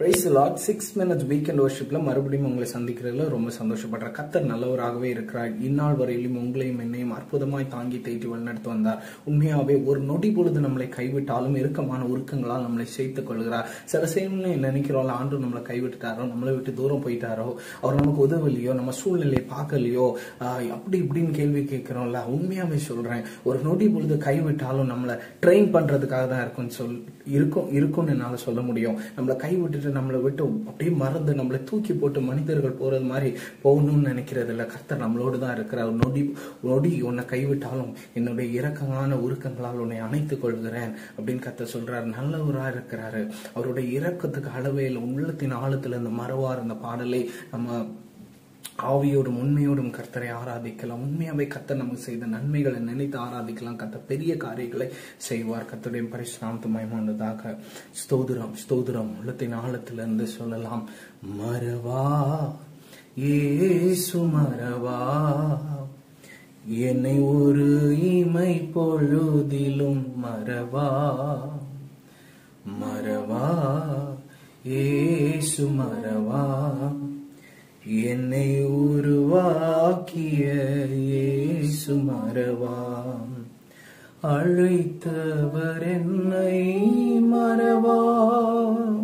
price Lord six minutes weekend வர்ஷிப்ல மறுபடியும் உங்களை சந்திக்கிறதுல ரொம்ப சந்தோஷப்படுறேன் கத்தர் நல்லவராகவே இருக்கிறார் இந்நாள் வரையிலும் உங்களையும் என்னையும் அற்புதமாய் தாங்கி தேய்த்து வழிநடத்தி வந்தார் உண்மையாவே ஒரு நொடி பொழுது நம்மளை கைவிட்டாலும் இறுக்கமான உருக்கங்களால் நம்மளை சேர்த்துக் கொள்கிறார் சில சமயம் நினைக்கிறோம் ஆண்டு நம்மளை கைவிட்டுட்டாரோ நம்மளை விட்டு தூரம் போயிட்டாரோ அவர் நமக்கு உதவலையோ நம்ம சூழ்நிலையை பார்க்கலையோ ஆஹ் அப்படி இப்படின்னு கேள்வி கேட்கிறோம்ல உண்மையாவே சொல்றேன் ஒரு நொடி பொழுது கைவிட்டாலும் நம்மளை ட்ரெயின் பண்றதுக்காக தான் இருக்கும்னு சொல் இருக்கும் இருக்கும்னு என்னால சொல்ல முடியும் நம்மளை கைவிட்டுட்டு நம்மளை விட்டு அப்படியே மறந்து நம்மளை தூக்கி போட்டு மனிதர்கள் போறது மாதிரி போகணும்னு நினைக்கிறது இல்ல கர்த்தர் நம்மளோடு தான் இருக்கிறார் நொடி நொடி உன்னை கைவிட்டாலும் என்னுடைய இரக்கமான உருக்கங்களால் உன்னை அணைத்துக் கொள்கிறேன் அப்படின்னு கர்த்தர் சொல்றாரு நல்லவரா இருக்கிறாரு அவருடைய இரக்கத்துக்கு அளவே இல்லை உள்ளத்தின் ஆழத்துல இந்த மறவார் இந்த பாடலை நம்ம ஆவியோடும் உண்மையோடும் கர்த்தரை ஆராதிக்கலாம் உண்மையாவே கர்த்தர் நமக்கு செய்த நன்மைகளை நினைத்து ஆராதிக்கலாம் கர்த்தர் பெரிய காரியங்களை செய்வார் கர்த்தருடைய பரிசுராமத்து மயமானதாக ஸ்தோதிரம் ஸ்தோதிரம் உள்ளத்தின் ஆழத்திலிருந்து சொல்லலாம் மறவா ஏசு மறவா என்னை ஒரு இமை பொழுதிலும் மறவா மறவா ஏசு மறவா என்னை உருவாக்கிய இயேசு மறவாம் அழைத்தவர் என்னை மறவாம்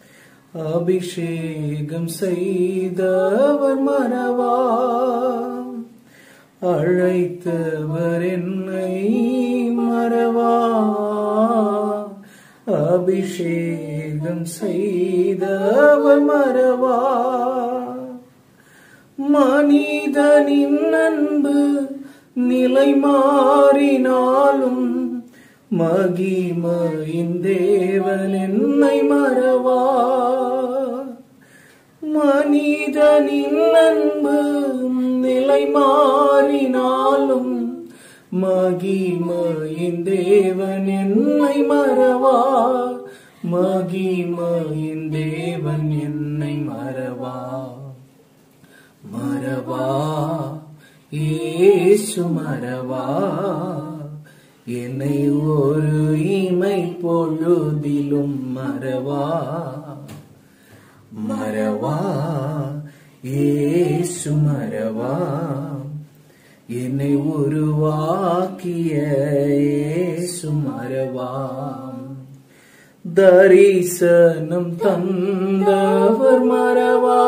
அபிஷேகம் செய்தவர் மறவாம் அழைத்தவர் என்னை மறவா அபிஷேகம் செய்தவர் மறவா மனிதனின் அன்பு நிலை மாறினாலும் மகிமையின் தேவன் என்னை மறவா மனிதனின் அன்பு நிலை மாறினாலும் மகிமையின் தேவன் என்னை மறவா மகிமையின் தேவன் என்னை மறவா மறவா ஏசு மறவா என்னை ஒரு இமை பொழுதிலும் மறவா மறவா ஏசு மறவா என்னை உருவாக்கிய ஏசு மறவா தரிசனம் தந்தவர் மறவா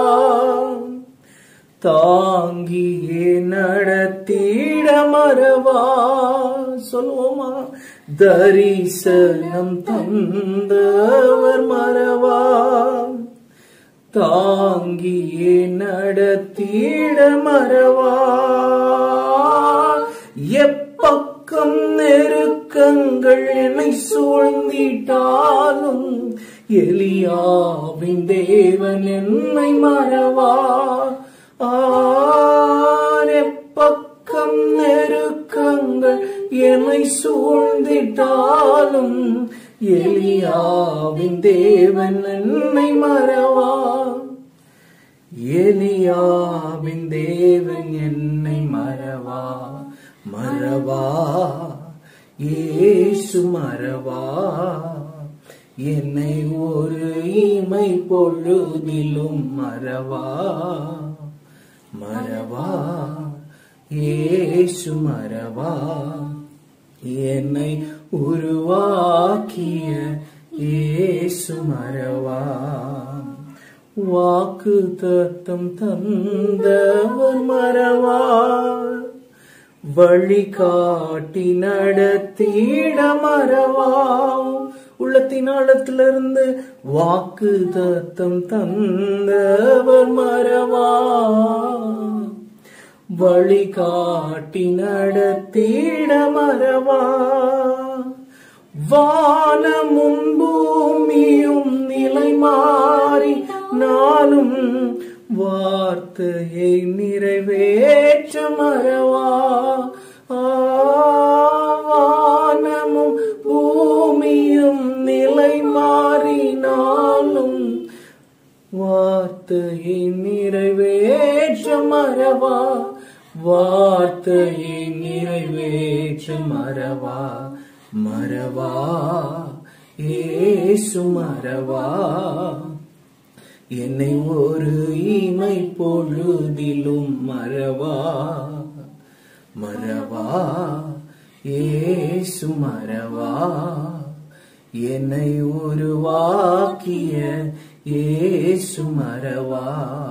தாங்கியே நடத்திட மறவா சொல்லுவோமா தரிசனம் தந்தவர் மறவா தாங்கியே நடத்திட மறவா எப்பக்கம் நெருக்கங்கள் என்னை சூழ்ந்திட்டாலும் எலியாவின் தேவன் என்னை மறவா பக்கம் நெருக்கங்கள் என்னை சூழ்ந்திட்டாலும் எலியாவின் தேவன் என்னை மறவா எலியாவின் தேவன் என்னை மறவா மறவா ஏசு மறவா என்னை ஒரு இமை பொழுதிலும் மறவா மறவா ஏசு மறவா என்னை உருவாக்கிய ஏசு மறவா வாக்கு தத்தம் தந்தவர் மறவா வழிகாட்டி நடத்திட மறவா உள்ளத்தின் ஆழத்திலிருந்து வாக்கு தத்தம் தந்தவர் மறவா வழிகாட்டி நடத்திட மறவா வானமும் பூமியும் நிலை மாறி நானும் வார்த்தையை நிறைவேற்ற மறவா வானமும் பூமியும் நிலை மாறினாலும் வார்த்தையை நிறைவேற்ற மறவா வார்த்தையை நிறைவேற்ற மறவா மறவா ஏசு மறவா என்னை ஒரு இமை பொழுதிலும் மறவா மறவா ஏசு மறவா என்னை உருவாக்கிய ஏசு மறவா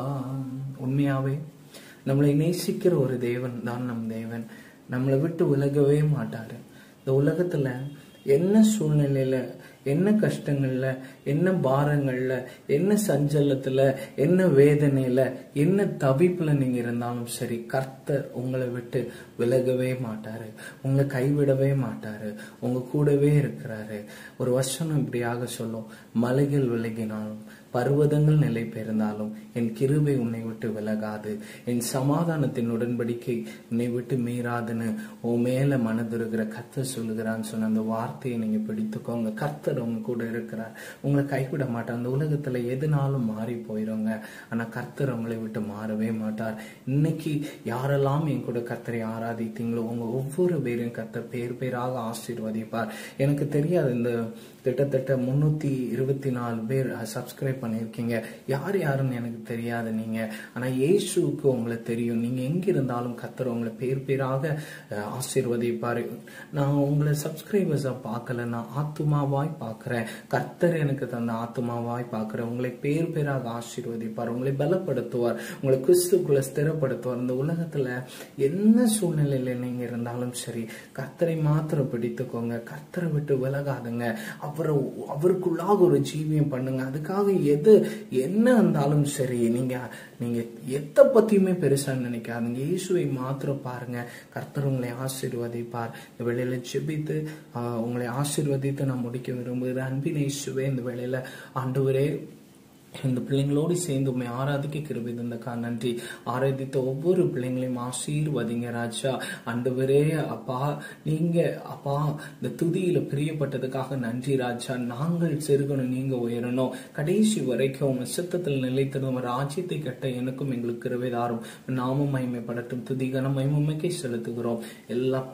உண்மையாவே நம்மளை நேசிக்கிற ஒரு தேவன் தான் நம் தேவன் நம்மளை விட்டு விலகவே மாட்டாரு இந்த உலகத்துல என்ன சூழ்நிலையில என்ன கஷ்டங்கள்ல என்ன பாரங்கள்ல என்ன சஞ்சலத்துல என்ன வேதனையில என்ன தவிப்புல நீங்க இருந்தாலும் சரி கர்த்தர் உங்களை விட்டு விலகவே மாட்டாரு உங்களை கைவிடவே மாட்டாரு உங்க கூடவே இருக்கிறாரு ஒரு வசனம் இப்படியாக சொல்லும் மலைகள் விலகினாலும் பர்வதங்கள் நிலை பெயர்ந்தாலும் என் கிருபை உன்னை விட்டு விலகாது என் சமாதானத்தின் உடன்படிக்கை உன்னை விட்டு மீறாதுன்னு உன் மேல மனதுருகிற கர்த்தர் சொல்லுகிறான்னு சொன்ன அந்த வார்த்தையை நீங்க பிடித்துக்கோங்க கர்த்தர் உங்க கூட இருக்கிறார் உங்களை கைவிட மாட்டார் அந்த உலகத்துல எதுனாலும் மாறி போயிருங்க ஆனா கர்த்தர் உங்களை விட்டு மாறவே மாட்டார் இன்னைக்கு யாரெல்லாம் என் கூட கர்த்தரை ஆராதித்தீங்களோ உங்க ஒவ்வொரு பேரையும் கர்த்தர் பேர் பேராக ஆசீர்வதிப்பார் எனக்கு தெரியாது இந்த கிட்டத்தட்ட முன்னூத்தி இருபத்தி நாலு பேர் சப்ஸ்கிரைப் பண்ணியிருக்கீங்க யார் யாருன்னு எனக்கு தெரியாது நீங்க ஆனா இயேசுவுக்கு உங்களை தெரியும் நீங்க எங்க இருந்தாலும் கர்த்தர் உங்களை பேர் பேராக அஹ், ஆசீர்வதிப்பாரு நான் உங்களை சப்ஸ்கிரைபர்ஸா பார்க்கல நான் ஆத்துமாவாய் பார்க்கிறேன் கர்த்தர் எனக்கு தந்த ஆத்துமாவாய் பார்க்கிறேன் உங்களை பேர் பேராக ஆசீர்வதிப்பார் உங்களை பலப்படுத்துவார் உங்களை கிறிஸ்துக்குள்ள ஸ்திரப்படுத்துவார் இந்த உலகத்துல என்ன சூழ்நிலையில நீங்க இருந்தாலும் சரி கர்த்தரை மாத்திரம் பிடித்துக்கோங்க கர்த்தரை விட்டு விலகாதுங்க அவரை அவருக்குள்ளாக ஒரு ஜீவியம் பண்ணுங்க அதுக்காக எது என்ன இருந்தாலும் சரி நீங்க நீங்க எதை பத்தியுமே பெருசா நினைக்காதுங்க இயேசுவை மாத்திரம் பாருங்க கர்த்தர் உங்களை ஆசீர்வதிப்பார் இந்த வேளையில ஜெபித்து ஆஹ், உங்களை ஆசீர்வதித்து நான் முடிக்க விரும்புகிறேன் அன்பின் இயேசுவே இந்த வேளையில ஆண்டவரே இந்த பிள்ளைங்களோடு சேர்ந்து உண்மை ஆராதிக்க கிருபை தந்தக்கா நன்றி ஆராதித்த ஒவ்வொரு பிள்ளைங்களையும் ஆசீர்வதிங்க ராஜா ஆண்டவரே அப்பா நீங்க அப்பா இந்த துதியில பிரியப்பட்டதுக்காக நன்றி ராஜா நாங்கள் செருகணும் நீங்க உயரணும் கடைசி வரைக்கும் உங்க சித்தத்தில் நிலைத்திருந்த உங்க ராஜ்யத்தை கட்ட எனக்கும் எங்களுக்கு கிருபை தாரும் நாமும் மகிமைப்படட்டும் துதிகன மகிமைக்கே செலுத்துகிறோம் எல்லா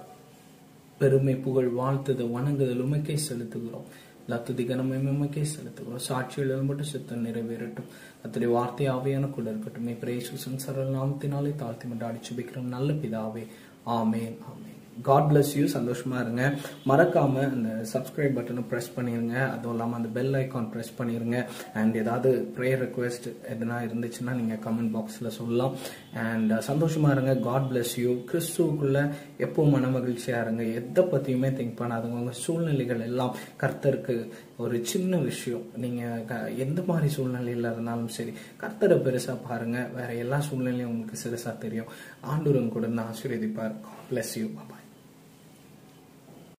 பெருமை புகழ் வாழ்த்துதல் வணங்குதல் உமைக்கே செலுத்துகிறோம் லத்துதி கனமைக்கே செலுத்துகிறோம் சாட்சியில் எழும்பட்டு சித்தம் நிறைவேறட்டும் அத்தனை வார்த்தை ஆவியான கூட இருக்கட்டும் நீ பிரேசு சரல் நாமத்தினாலே தாழ்த்தி மட்டும் அடிச்சுபிக்கிறோம் நல்ல பிதாவே amen amen God bless you சந்தோஷமா இருங்க மறக்காம அந்த சப்ஸ்கிரைப் பட்டனை ப்ரெஸ் பண்ணிருங்க அதுவும் இல்லாம அந்த பெல் ஐகான் ப்ரெஸ் பண்ணிருங்க அண்ட் ஏதாவது ப்ரேயர் ரெக்வெஸ்ட் எதுனா இருந்துச்சுன்னா நீங்க கமெண்ட் பாக்ஸ்ல சொல்லலாம் அண்ட் சந்தோஷமா இருங்க காட் bless யூ கிறிஸ்துவுக்குள்ள எப்போ மன மகிழ்ச்சியா இருங்க எதை பத்தியுமே திங்க் பண்ணாதுங்க உங்க சூழ்நிலைகள் எல்லாம் கர்த்தருக்கு ஒரு சின்ன விஷயம் நீங்க க- எந்த மாதிரி சூழ்நிலையில இருந்தாலும் சரி கர்த்தரை பெருசா பாருங்க வேற எல்லா சூழ்நிலையும் உங்களுக்கு சிறுசா தெரியும் ஆண்டூரன் கூட இருந்து ஆசீர்வதிப்பார் bless யூ பாய்